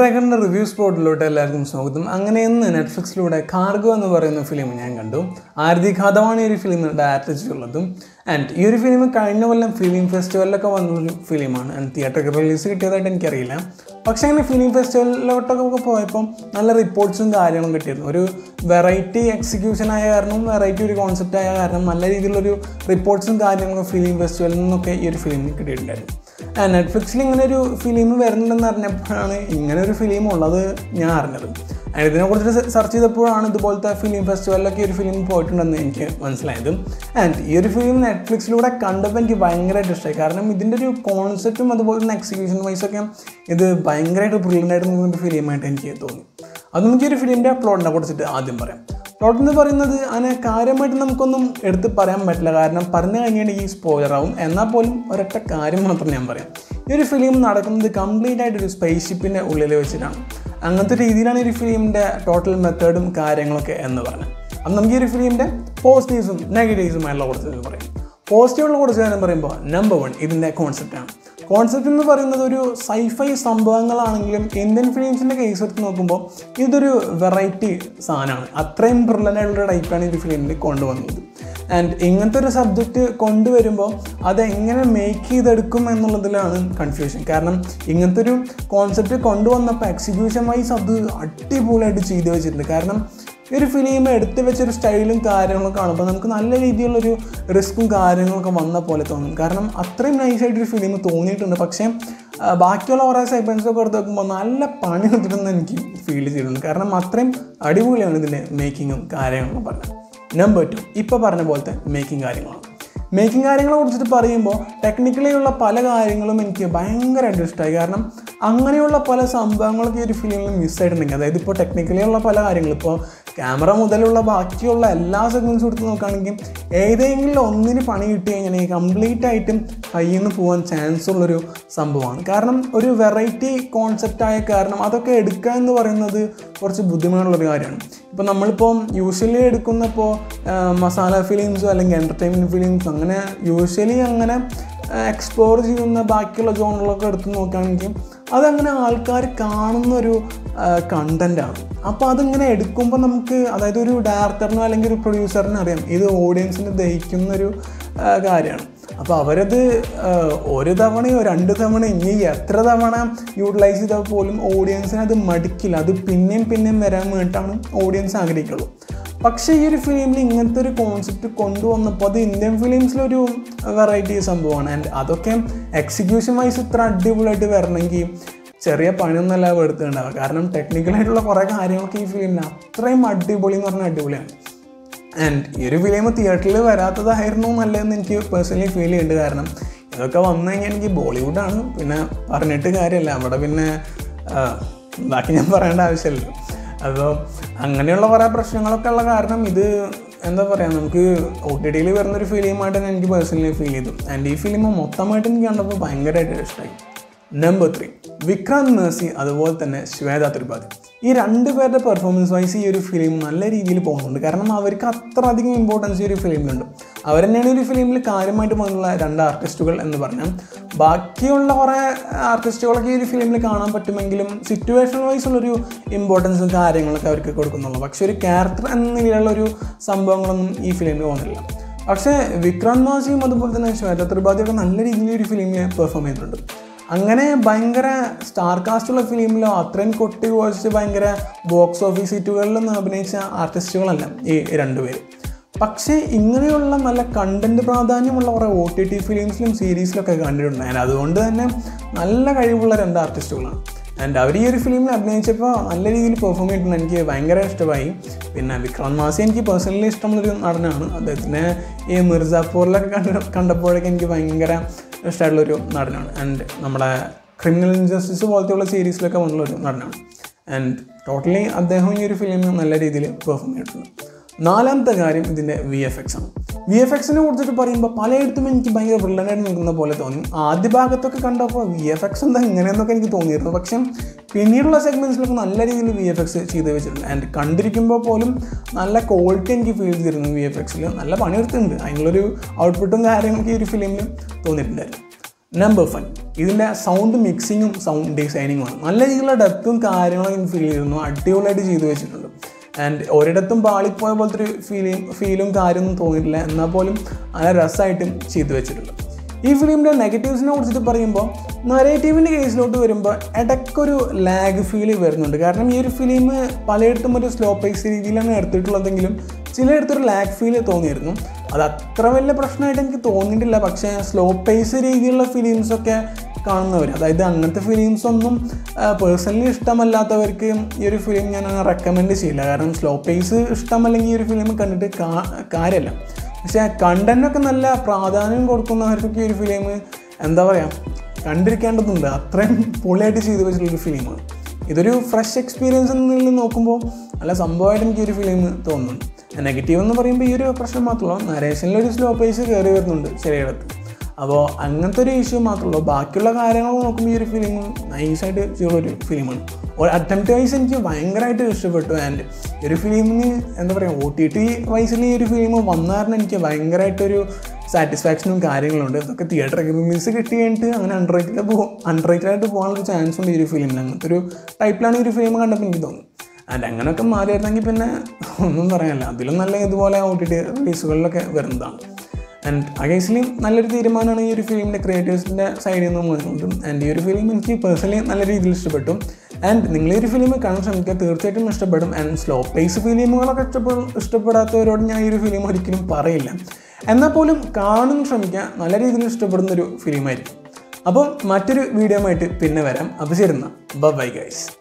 പ്രേക്ഷകരുടെ റിവ്യൂ സ്പോട്ടിലോട്ട് എല്ലാവർക്കും സ്വാഗതം അങ്ങനെ ഇന്ന് നെറ്റ്ഫ്ലിക്സിലൂടെ കാർഗോ എന്ന് പറയുന്ന ഫിലിം ഞാൻ കണ്ടു ആരതി ഖാദവാണ് ഈ ഒരു ഫിലിം ഡയറക്റ്റ് ചെയ്തിട്ടുള്ളതും ആൻഡ് ഈ ഒരു ഫിലിം കഴിഞ്ഞ കൊല്ലം ഫിലിം ഫെസ്റ്റിവലിലൊക്കെ വന്നൊരു ഫിലിമാണ് ആൻഡ് തിയേറ്ററിൽ റിലീസ് കിട്ടിയതായിട്ട് എനിക്കറിയില്ല പക്ഷേ അങ്ങനെ ഫിലിം ഫെസ്റ്റിവലിലോട്ടൊക്കെ പോയപ്പോൾ നല്ല റിപ്പോർട്ട്സും കാര്യങ്ങളും കിട്ടിയിരുന്നു ഒരു വെറൈറ്റി എക്സിക്യൂഷൻ ആയ കാരണം വെറൈറ്റി ഒരു കോൺസെപ്റ്റ് ആയ കാരണം നല്ല രീതിയിലൊരു റിപ്പോർട്ട്സും കാര്യങ്ങളും ഫിലിം ഫെസ്റ്റിവലിൽ നിന്നൊക്കെ ഈ ഒരു ഫിലിമിന് കിട്ടിയിട്ടുണ്ടായിരുന്നു നെറ്റ്ഫ്ലിക്സിൽ ഇങ്ങനെ ഒരു ഫിലിം വരുന്നുണ്ടെന്ന് അറിഞ്ഞപ്പോഴാണ് ഇങ്ങനെ ഒരു ഫിലിം ഉള്ളത് ഞാൻ അറിഞ്ഞത് And ഇതിനെക്കുറിച്ച് സെർച്ച് ചെയ്തപ്പോഴാണ് ഇതുപോലത്തെ ഫിലിം ഫെസ്റ്റിവലിലൊക്കെ ഈ ഒരു ഫിലിം പോയിട്ടുണ്ടെന്ന് എനിക്ക് മനസ്സിലായത് ആൻഡ് ഈ ഒരു ഫിലിം നെറ്റ്ഫ്ലിക്സിലൂടെ കണ്ടപ്പോൾ എനിക്ക് ഭയങ്കരമായിട്ട് ഇഷ്ടമായി കാരണം ഇതിൻ്റെ ഒരു കോൺസെപ്റ്റും അതുപോലെ തന്നെ എക്സിക്യൂഷൻ വൈസൊക്കെ ഇത് ഭയങ്കരമായിട്ട് ബ്രില്യൻ്റ് ആയിട്ട് നിൽക്കുന്ന ഒരു ഫിലിമായിട്ട് എനിക്ക് തോന്നി അത് നമുക്ക് ഈ ഒരു ഫിലിമിൻ്റെ പ്ലോട്ടിനെ കുറിച്ചിട്ട് ആദ്യം പറയാം പ്ലോട്ട് എന്ന് പറയുന്നത് അങ്ങനെ കാര്യമായിട്ട് നമുക്കൊന്നും എടുത്ത് പറയാൻ പറ്റില്ല കാരണം പറഞ്ഞു കഴിഞ്ഞിട്ടുണ്ടെങ്കിൽ സ്പോയിലർ ആവും എന്നാൽ പോലും ഒരൊറ്റ കാര്യം മാത്രം ഞാൻ പറയാം ഈ ഒരു ഫിലിം നടക്കുന്നത് കംപ്ലീറ്റ് ആയിട്ട് ഒരു സ്പേസ് ഷിപ്പിൻ്റെ ഉള്ളിൽ വെച്ചിട്ടാണ് അങ്ങനത്തെ രീതിയിലാണ് ഈ ഒരു ഫിലിമിൻ്റെ ടോട്ടൽ മെത്തേഡും കാര്യങ്ങളൊക്കെ എന്ന് പറഞ്ഞത് അപ്പം നമുക്ക് ഈ ഒരു ഫിലിമിൻ്റെ പോസിറ്റീവ്സും നെഗറ്റീവ്സുമായുള്ള കുറച്ച് പറയാം പോസിറ്റീവുള്ള കുറച്ച് കാര്യം പറയുമ്പോൾ നമ്പർ വൺ ഇതിൻ്റെ കോൺസെപ്റ്റാണ് കോൺസെപ്റ്റ് എന്ന് പറയുന്നത് ഒരു സൈഫൈ സംഭവങ്ങളാണെങ്കിലും ഇന്ത്യൻ ഫിലിംസിൻ്റെ കേസ് എടുത്ത് നോക്കുമ്പോൾ ഇതൊരു വെറൈറ്റി സാധനമാണ് അത്രയും ബ്രില്ലൻ്റ് ആയിട്ടുള്ള ടൈപ്പാണ് ഈ ഒരു ഫിലിമിൽ കൊണ്ടുവന്നത് ആൻഡ് ഇങ്ങനത്തെ ഒരു സബ്ജക്റ്റ് കൊണ്ടുവരുമ്പോൾ അത് എങ്ങനെ മേക്ക് ചെയ്തെടുക്കും എന്നുള്ളതിലാണ് കൺഫ്യൂഷൻ കാരണം ഇങ്ങനത്തെ ഒരു കോൺസെപ്റ്റ് കൊണ്ടുവന്നപ്പോൾ എക്സിക്യൂഷൻ വൈസ് അത് അടിപൊളിയായിട്ട് ചെയ്തു വെച്ചിട്ടുണ്ട് കാരണം ഈ ഒരു ഫിലിം എടുത്തു വെച്ചൊരു സ്റ്റൈലും കാര്യങ്ങളൊക്കെ കാണുമ്പോൾ നമുക്ക് നല്ല രീതിയിലുള്ളൊരു റിസ്ക്കും കാര്യങ്ങളൊക്കെ വന്ന പോലെ തോന്നും കാരണം അത്രയും നൈസായിട്ടൊരു ഫിലിം തോന്നിയിട്ടുണ്ട് പക്ഷേ ആ, ബാക്കിയുള്ള കുറേ സെഗ്മെൻറ്റ്സൊക്കെ എടുത്ത് നോക്കുമ്പോൾ നല്ല പണി എടുത്തിട്ടെന്ന് എനിക്ക് ഫീൽ ചെയ്തിട്ടുണ്ട് കാരണം അത്രയും അടിപൊളിയാണ് ഇതിൻ്റെ മേക്കിങ്ങും കാര്യങ്ങളൊക്കെ പറഞ്ഞത് നമ്പർ ടു ഇപ്പോൾ പറഞ്ഞ പോലത്തെ മേക്കിംഗ് കാര്യങ്ങളാണ് മേക്കിംഗ് കാര്യങ്ങളെ കുറിച്ചിട്ട് പറയുമ്പോൾ ടെക്നിക്കലി ഉള്ള പല കാര്യങ്ങളും എനിക്ക് ഭയങ്കരമായിട്ട് ഇഷ്ടമായി കാരണം അങ്ങനെയുള്ള പല സംഭവങ്ങളൊക്കെ ഈ ഒരു ഫിലിമിൽ മിസ്സായിട്ടുണ്ടെങ്കിൽ അതായത് ഇപ്പോൾ ടെക്നിക്കലി ഉള്ള പല കാര്യങ്ങളും ഇപ്പോൾ ക്യാമറ മുതലുള്ള ബാക്കിയുള്ള എല്ലാ സെഗ്മെൻറ്റ്സും എടുത്ത് നോക്കുകയാണെങ്കിൽ ഏതെങ്കിലും ഒന്നിന് പണി കിട്ടി കഴിഞ്ഞാൽ കംപ്ലീറ്റ് ആയിട്ടും കയ്യിൽ നിന്ന് പോകാൻ ചാൻസ് ഉള്ളൊരു സംഭവമാണ് കാരണം ഒരു വെറൈറ്റി കോൺസെപ്റ്റ് ആയ കാരണം അതൊക്കെ എടുക്കുക എന്ന് പറയുന്നത് കുറച്ച് ബുദ്ധിമുട്ടുള്ളൊരു കാര്യമാണ് ഇപ്പോൾ നമ്മളിപ്പോൾ യൂഷ്വലി എടുക്കുന്നപ്പോൾ മസാല ഫിലിംസോ അല്ലെങ്കിൽ എൻ്റർടൈൻമെൻറ്റ് ഫിലിംസോ അങ്ങനെ യൂഷ്വലി അങ്ങനെ എക്സ്പ്ലോർ ചെയ്യുന്ന ബാക്കിയുള്ള ജോണുകളൊക്കെ എടുത്ത് നോക്കുകയാണെങ്കിൽ അതങ്ങനെ ആൾക്കാർ കാണുന്ന ഒരു കണ്ടൻ്റാണ് അപ്പോൾ അതിങ്ങനെ എടുക്കുമ്പോൾ നമുക്ക് അതായത് ഒരു ഡയറക്ടറിനോ അല്ലെങ്കിൽ ഒരു പ്രൊഡ്യൂസറിനോ അറിയാം ഇത് ഓഡിയൻസിന് ദഹിക്കുന്നൊരു കാര്യമാണ് അപ്പോൾ അവരത് ആ, ഒരു തവണയോ രണ്ട് തവണ ഇനി എത്ര തവണ യൂട്ടിലൈസ് ചെയ്താൽ പോലും ഓഡിയൻസിന് അത് മടിക്കില്ല അത് പിന്നെയും പിന്നെയും വരാൻ വേണ്ടിയിട്ടാണ് ഓഡിയൻസ് ആഗ്രഹിക്കുള്ളൂ പക്ഷേ ഈ ഒരു ഫിലിമിൽ ഇങ്ങനത്തെ ഒരു കോൺസെപ്റ്റ് കൊണ്ടുവന്നപ്പോൾ അത് ഇന്ത്യൻ ഫിലിംസിലൊരു വെറൈറ്റി സംഭവമാണ് ആൻഡ് അതൊക്കെ എക്സിക്യൂഷൻ വൈസ് ഇത്ര അടിപൊളിയായിട്ട് വരണമെങ്കിൽ ചെറിയ പണിയൊന്നല്ല എടുത്തിട്ടുണ്ടാവുക കാരണം ടെക്നിക്കലായിട്ടുള്ള കുറേ കാര്യങ്ങളൊക്കെ ഈ ഫിലിമിന് അത്രയും അടിപൊളി എന്ന് പറഞ്ഞാൽ അടിപൊളിയാണ് ആൻഡ് ഈ ഒരു ഫിലിം തിയേറ്ററിൽ വരാത്തതായിരുന്നു നല്ലതെന്ന് എനിക്ക് പേഴ്സണലി ഫീൽ ചെയ്യുന്നുണ്ട് കാരണം ഇതൊക്കെ വന്നു കഴിഞ്ഞാൽ എനിക്ക് ബോളിവുഡാണ് പിന്നെ പറഞ്ഞിട്ട് കാര്യമില്ല അവിടെ പിന്നെ ആ, ബാക്കി ഞാൻ പറയേണ്ട ആവശ്യമില്ലല്ലോ അപ്പോൾ അങ്ങനെയുള്ള കുറേ പ്രശ്നങ്ങളൊക്കെ ഉള്ള കാരണം ഇത് എന്താ പറയുക നമുക്ക് ഒ ടി ടിയിൽ വരുന്നൊരു ഫിലിമായിട്ട് തന്നെ എനിക്ക് പേഴ്സണലി ഫീൽ ചെയ്തു ആൻഡ് ഈ ഫിലിം മൊത്തമായിട്ട് എനിക്ക് കണ്ടപ്പോൾ ഭയങ്കരമായിട്ട് ഇഷ്ടമായി നമ്പർ ത്രീ വിക്രാന്ത് മേഴ്സി അതുപോലെ തന്നെ ശ്വേത ത്രിപാഠി ഈ രണ്ട് പേരുടെ പെർഫോമൻസ് വൈസ് ഈ ഒരു ഫിലിം നല്ല രീതിയിൽ പോകുന്നുണ്ട് കാരണം അവർക്ക് അത്ര അധികം ഇമ്പോർട്ടൻസ് ഈ ഒരു ഫിലിമിലുണ്ട് അവർ തന്നെയാണ് ഈ ഒരു ഫിലിമിൽ കാര്യമായിട്ട് പോകുന്നുള്ള രണ്ട് ആർട്ടിസ്റ്റുകൾ എന്ന് പറഞ്ഞാൽ ബാക്കിയുള്ള കുറേ ആർട്ടിസ്റ്റുകളൊക്കെ ഈ ഒരു ഫിലിമിൽ കാണാൻ പറ്റുമെങ്കിലും സിറ്റുവേഷൻ വൈസ് ഉള്ളൊരു ഇമ്പോർട്ടൻസും കാര്യങ്ങളൊക്കെ അവർക്ക് കൊടുക്കുന്നുള്ളൂ പക്ഷെ ഒരു ക്യാരക്ടർ എന്ന നിലയിലുള്ള ഒരു സംഭവങ്ങളൊന്നും ഈ ഫിലിമിൽ പോകുന്നില്ല പക്ഷേ വിക്രാന്ത് മാസിയും അതുപോലെ തന്നെ ശ്വേത ത്രിപാഠിയൊക്കെ നല്ല രീതിയിൽ ഈ ഒരു ഫിലിമിൽ പെർഫോം ചെയ്തിട്ടുണ്ട് അങ്ങനെ ഭയങ്കര സ്റ്റാർ കാസ്റ്റുള്ള ഫിലിമിലോ അത്രയും കൊട്ടി കുഴച്ച് ഭയങ്കര ബോക്സ് ഓഫീസ് സീറ്റുകളിലൊന്നും അഭിനയിച്ച ആർട്ടിസ്റ്റുകളല്ല ഈ രണ്ടുപേര് പക്ഷേ ഇങ്ങനെയുള്ള നല്ല കണ്ടന്റ് പ്രാധാന്യമുള്ള കുറേ ഒ ടി ടി ഫിലിംസിലും സീരീസിലൊക്കെ കണ്ടിട്ടുണ്ട് ഞാൻ അതുകൊണ്ട് തന്നെ നല്ല കഴിവുള്ള രണ്ട് ആർട്ടിസ്റ്റുകളാണ് ആൻഡ് അവർ ഈ ഒരു ഫിലിമിൽ അഭിനയിച്ചപ്പോൾ നല്ല രീതിയിൽ പെർഫോം ചെയ്തിട്ടുണ്ട് എനിക്ക് ഭയങ്കര ഇഷ്ടമായി പിന്നെ വിക്രാന്ത് മാസി എനിക്ക് പേഴ്സണലി ഇഷ്ടമുള്ളൊരു നടനാണ് അദ്ദേഹത്തിനെ ഈ മിർസാപൂറിലൊക്കെ കണ്ട കണ്ടപ്പോഴൊക്കെ എനിക്ക് ഭയങ്കര ഇഷ്ടമായിട്ടുള്ളൊരു നടനാണ് ആൻഡ് നമ്മുടെ ക്രിമിനൽ ഇൻജസ്റ്റിസ് പോലത്തെയുള്ള സീരീസിലൊക്കെ വന്നുള്ളൊരു നടനാണ് ആൻഡ് ടോട്ടലി അദ്ദേഹം ഈ ഒരു ഫിലിം നല്ല രീതിയിൽ പെർഫോം ചെയ്തിട്ടുണ്ട് നാലാമത്തെ കാര്യം ഇതിൻ്റെ വി എഫ് എക്സ് ആണ് വി എഫ് എക്സിനെ കുറിച്ചിട്ട് പറയുമ്പോൾ പലയിടത്തും എനിക്ക് ഭയങ്കര ബ്രില്ലൻ്റായിട്ട് നിൽക്കുന്ന പോലെ തോന്നി ആദ്യ ഭാഗത്തൊക്കെ കണ്ടപ്പോൾ വി എഫ് എക്സ് എന്താ ഇങ്ങനെയെന്നൊക്കെ എനിക്ക് തോന്നിയിരുന്നു പക്ഷേ പിന്നീടുള്ള സെഗ്മെൻറ്റ്സിലൊക്കെ നല്ല രീതിയിൽ വി എഫ് എക്സ് ചെയ്ത് വെച്ചിട്ടുണ്ട് ആൻഡ് കണ്ടിരിക്കുമ്പോൾ പോലും നല്ല ക്വാളിറ്റി എനിക്ക് ഫീൽ ചെയ്തിരുന്നു വി എഫ് എക്സിൽ നല്ല പണിയെടുത്തിട്ടുണ്ട് അതിനുള്ളൊരു ഔട്ട്പുട്ടും കാര്യങ്ങളൊക്കെ ഈ ഒരു ഫിലിമിൽ തോന്നിയിട്ടുണ്ടായിരുന്നു നമ്പർ ഫൈവ് ഇതിൻ്റെ സൗണ്ട് മിക്സിങ്ങും സൗണ്ട് ഡിസൈനിങ്ങുമാണ് നല്ല രീതിയിലുള്ള ഡെപ്തും കാര്യങ്ങളൊക്കെ ഫീൽ ചെയ്യുന്നു അടിപൊളിയായിട്ട് ചെയ്തു വെച്ചിട്ടുണ്ട് ആൻഡ് ഒരിടത്തും പാളിപ്പോയ പോലത്തെ ഒരു ഫീലിംഗ് ഫീലും കാര്യമൊന്നും തോന്നിയിട്ടില്ല എന്നാൽ പോലും നല്ല രസമായിട്ടും ചെയ്തു വെച്ചിട്ടുണ്ട് ഈ ഫിലിമിൻ്റെ നെഗറ്റീവ്സിനെ കുറിച്ചിട്ട് പറയുമ്പോൾ നറേറ്റീവിൻ്റെ കേസിലോട്ട് വരുമ്പോൾ ഇടയ്ക്കൊരു ലാഗ് ഫീൽ വരുന്നുണ്ട് കാരണം ഈ ഒരു ഫിലിം പലയിടത്തും ഒരു സ്ലോ പേസ് രീതിയിലാണ് എടുത്തിട്ടുള്ളതെങ്കിലും ചിലയിടത്തൊരു ലാഗ് ഫീൽ തോന്നിയിരുന്നു അത് അത്ര വലിയ പ്രശ്നമായിട്ട് എനിക്ക് തോന്നിയിട്ടില്ല പക്ഷേ സ്ലോ പേസ് രീതിയിലുള്ള ഫിലിംസൊക്കെ കാണുന്നവർ അതായത് അങ്ങനത്തെ ഫിലിംസ് ഒന്നും പേഴ്സണലി ഇഷ്ടമല്ലാത്തവർക്ക് ഈ ഒരു ഫിലിം ഞാൻ റെക്കമെൻഡ് ചെയ്യില്ല കാരണം സ്ലോ പേസ് ഇഷ്ടമല്ലെങ്കിൽ ഈ ഒരു ഫിലിം കണ്ടിട്ട് കാ- കാര്യമല്ല പക്ഷേ കണ്ടന്റൊക്കെ നല്ല പ്രാധാന്യം കൊടുക്കുന്നവർക്കൊക്കെ ഈ ഒരു ഫിലിം എന്താ പറയുക കണ്ടിരിക്കേണ്ടതുണ്ട് അത്രയും പൊളിയായിട്ട് ചെയ്തു വെച്ചിട്ടുള്ളൊരു ഫിലിമാണ് ഇതൊരു ഫ്രഷ് എക്സ്പീരിയൻസ് എന്നതിൽ നോക്കുമ്പോൾ നല്ല സംഭവമായിട്ട് എനിക്ക് ഈ ഒരു ഫിലിം തോന്നുന്നു നെഗറ്റീവ് എന്ന് പറയുമ്പോൾ ഈ ഒരു പ്രശ്നം മാത്രമല്ല നരേഷനിലൊരു സ്ലോ പേസ് കയറി വരുന്നുണ്ട് ചിലയിടത്ത് അപ്പോൾ അങ്ങനത്തെ ഒരു ഇഷ്യൂ മാത്രമല്ലോ ബാക്കിയുള്ള കാര്യങ്ങൾ നോക്കുമ്പോൾ ഈ ഒരു ഫിലിം നൈസായിട്ട് ചെയ്യുള്ളൊരു ഫിലിമാണ് ഒരു അറ്റംപ്റ്റ് വൈസ് എനിക്ക് ഭയങ്കരമായിട്ട് ഇഷ്ടപ്പെട്ടു ആൻഡ് ഈ ഒരു ഫിലിമിന് എന്താ പറയുക ഒ ടി ടി വൈസിൽ ഈ ഒരു ഫിലിം വന്നാറിന് എനിക്ക് ഭയങ്കരമായിട്ടൊരു സാറ്റിസ്ഫാക്ഷനും കാര്യങ്ങളുണ്ട് ഇതൊക്കെ തിയേറ്റർ റിലീസ് കിട്ടി കഴിഞ്ഞിട്ട് അങ്ങനെ അൺറേറ്റഡ് പോകും അൺറേറ്റഡ് ആയിട്ട് പോകാനുള്ള ചാൻസ് ഉണ്ട് ഈ ഒരു ഫിലിമിൽ അങ്ങനത്തെ ഒരു ടൈപ്പിലാണ് ഈ ഒരു ഫിലിം കണ്ടപ്പോൾ എനിക്ക് തോന്നുന്നു ആൻഡ് അങ്ങനെയൊക്കെ മാറിയിരുന്നെങ്കിൽ പിന്നെ ഒന്നും പറയാനില്ല അതിലും നല്ല ഇതുപോലെ ഒ ടി ടി റിലീസുകളിലൊക്കെ വരുന്നതാണ് ആൻഡ് അഗേസിലി നല്ലൊരു തീരുമാനമാണ് ഈ ഒരു ഫിലിമിൻ്റെ ക്രിയേറ്റേഴ്സിൻ്റെ സൈഡിൽ നിന്ന് വന്നിട്ടുണ്ട് ആൻഡ് ഈ ഒരു ഫിലിം എനിക്ക് പേഴ്സണലി നല്ല രീതിയിൽ ഇഷ്ടപ്പെട്ടു ആൻഡ് നിങ്ങൾ ഈ ഒരു ഫിലിം കാണാൻ ശ്രമിക്കുക തീർച്ചയായിട്ടും ഇഷ്ടപ്പെടും ആൻഡ് സ്ലോ പേസ് ഫിലിമുകളൊക്കെ ഇഷ്ടപ്പെടും ഇഷ്ടപ്പെടാത്തവരോട് ഞാൻ ഈ ഒരു ഫിലിം ഒരിക്കലും പറയില്ല എന്നാൽ പോലും കാണാൻ ശ്രമിക്കുക നല്ല രീതിയിൽ ഇഷ്ടപ്പെടുന്ന ഒരു ഫിലിമായിരിക്കും അപ്പോൾ മറ്റൊരു വീഡിയോ ആയിട്ട് പിന്നെ വരാം അപ്പോൾ ശരി എന്നാൽ ബൈ ഗൈസ്